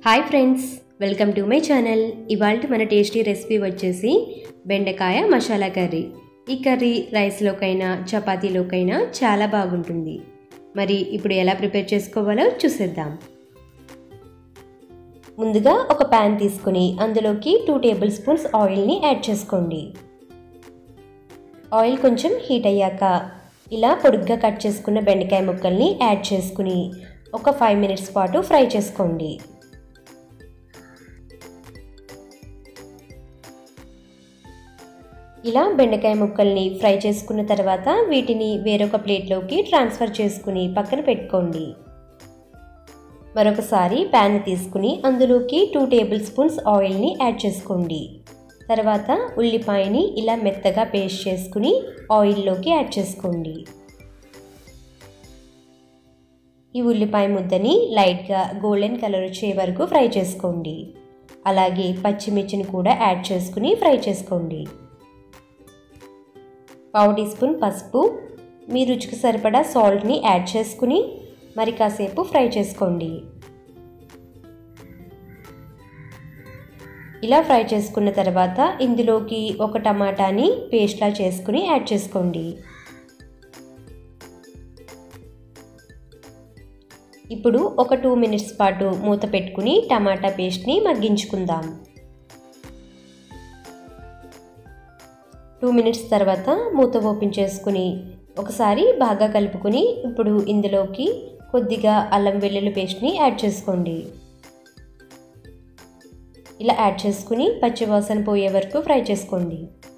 hi friends welcome to my channel ఇవాళ మన tasty recipe వచ్చేసి బెండకాయ మసాలా కర్రీ ఈ కర్రీ రైస్లోకైనా చపాతీలోకైనా చాలా బాగుంటుంది మరి ఇప్పుడు ఎలా ప్రిపేర్ చేసుకోవాలో చూసేద్దాం ముందుగా ఒక ప్యాన్ తీసుకుని అందులోకి టూ టేబుల్ స్పూన్స్ ఆయిల్ని యాడ్ చేసుకోండి ఆయిల్ కొంచెం హీట్ అయ్యాక ఇలా పొడుగ్గా కట్ చేసుకున్న బెండకాయ ముక్కల్ని యాడ్ చేసుకుని ఒక ఫైవ్ మినిట్స్ పాటు ఫ్రై చేసుకోండి ఇలా బెండకాయ ముక్కల్ని ఫ్రై చేసుకున్న తర్వాత వీటిని వేరొక ప్లేట్లోకి ట్రాన్స్ఫర్ చేసుకుని పక్కన పెట్టుకోండి మరొకసారి ప్యాన్ తీసుకుని అందులోకి టూ టేబుల్ స్పూన్స్ ఆయిల్ని యాడ్ చేసుకోండి తర్వాత ఉల్లిపాయని ఇలా మెత్తగా పేస్ట్ చేసుకుని ఆయిల్లోకి యాడ్ చేసుకోండి ఈ ఉల్లిపాయ ముద్దని లైట్గా గోల్డెన్ కలర్ వచ్చే వరకు ఫ్రై చేసుకోండి అలాగే పచ్చిమిర్చిని కూడా యాడ్ చేసుకుని ఫ్రై చేసుకోండి పావు టీ స్పూన్ పసుపు మీ రుచికి సరిపడా సాల్ట్ని యాడ్ చేసుకుని మరి కాసేపు ఫ్రై చేసుకోండి ఇలా ఫ్రై చేసుకున్న తర్వాత ఇందులోకి ఒక టమాటాని పేస్ట్లా చేసుకుని యాడ్ చేసుకోండి ఇప్పుడు ఒక టూ మినిట్స్ పాటు మూత పెట్టుకుని టమాటా పేస్ట్ని మగ్గించుకుందాం టూ మినిట్స్ తర్వాత మూత ఓపెన్ చేసుకుని ఒకసారి బాగా కలుపుకుని ఇప్పుడు ఇందులోకి కొద్దిగా అల్లం వెల్లుల్లి పేస్ట్ని యాడ్ చేసుకోండి ఇలా యాడ్ చేసుకుని పచ్చివాసన పోయే వరకు ఫ్రై చేసుకోండి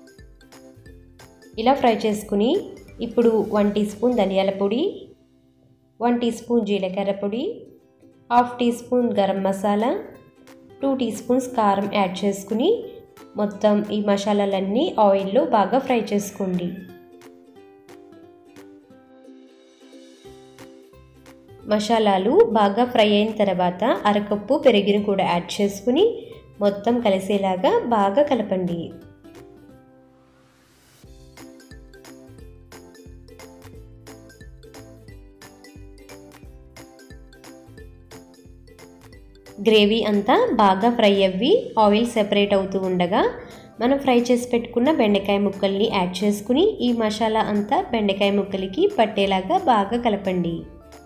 ఇలా ఫ్రై చేసుకుని ఇప్పుడు వన్ టీ స్పూన్ ధనియాల పొడి వన్ టీ స్పూన్ జీలకర్ర పొడి half tea spoon garam masala two tea spoons కారం యాడ్ చేసుకుని మొత్తం ఈ మసాలాలన్నీ ఆయిల్లో బాగా ఫ్రై చేసుకోండి మసాలాలు బాగా ఫ్రై అయిన తర్వాత అరకప్పు పెరుగుని కూడా యాడ్ చేసుకుని మొత్తం కలిసేలాగా బాగా కలపండి గ్రేవీ అంతా బాగా ఫ్రై అవ్వి ఆయిల్ సెపరేట్ అవుతూ ఉండగా మనం ఫ్రై చేసి పెట్టుకున్న బెండకాయ ముక్కల్ని యాడ్ చేసుకుని ఈ మసాలా అంతా బెండకాయ ముక్కలకి పట్టేలాగా బాగా కలపండి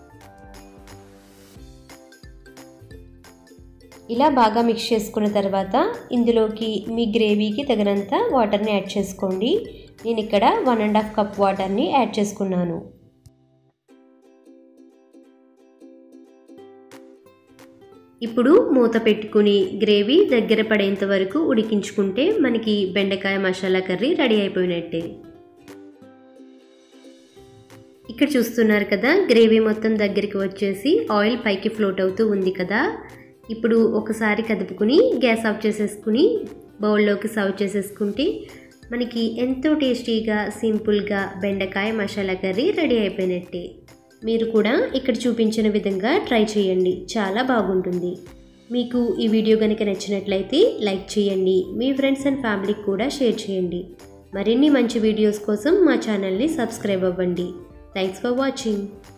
ఇలా బాగా మిక్స్ చేసుకున్న తర్వాత ఇందులోకి మీ గ్రేవీకి తగినంత వాటర్ని యాడ్ చేసుకోండి నేను ఇక్కడ వన్ అండ్ హాఫ్ కప్ వాటర్ని యాడ్ చేసుకున్నాను ఇప్పుడు మూత పెట్టుకుని గ్రేవీ దగ్గర పడేంత వరకు ఉడికించుకుంటే మనకి బెండకాయ మసాలా కర్రీ రెడీ అయిపోయినట్టే ఇక్కడ చూస్తున్నారు కదా గ్రేవీ మొత్తం దగ్గరికి వచ్చేసి ఆయిల్ పైకి ఫ్లోట్ అవుతూ ఉంది కదా ఇప్పుడు ఒకసారి కదుపుకుని గ్యాస్ ఆఫ్ చేసేసుకుని బౌల్లోకి సర్వ్ చేసేసుకుంటే మనకి ఎంతో టేస్టీగా సింపుల్గా బెండకాయ మసాలా కర్రీ రెడీ అయిపోయినట్టే మీరు కూడా ఇక్కడ చూపించిన విధంగా ట్రై చేయండి చాలా బాగుంటుంది మీకు ఈ వీడియో కనుక నచ్చినట్లయితే లైక్ చేయండి మీ ఫ్రెండ్స్ అండ్ ఫ్యామిలీకి కూడా షేర్ చేయండి మరిన్ని మంచి వీడియోస్ కోసం మా ఛానల్ని సబ్స్క్రైబ్ అవ్వండి థ్యాంక్స్ ఫర్ వాచింగ్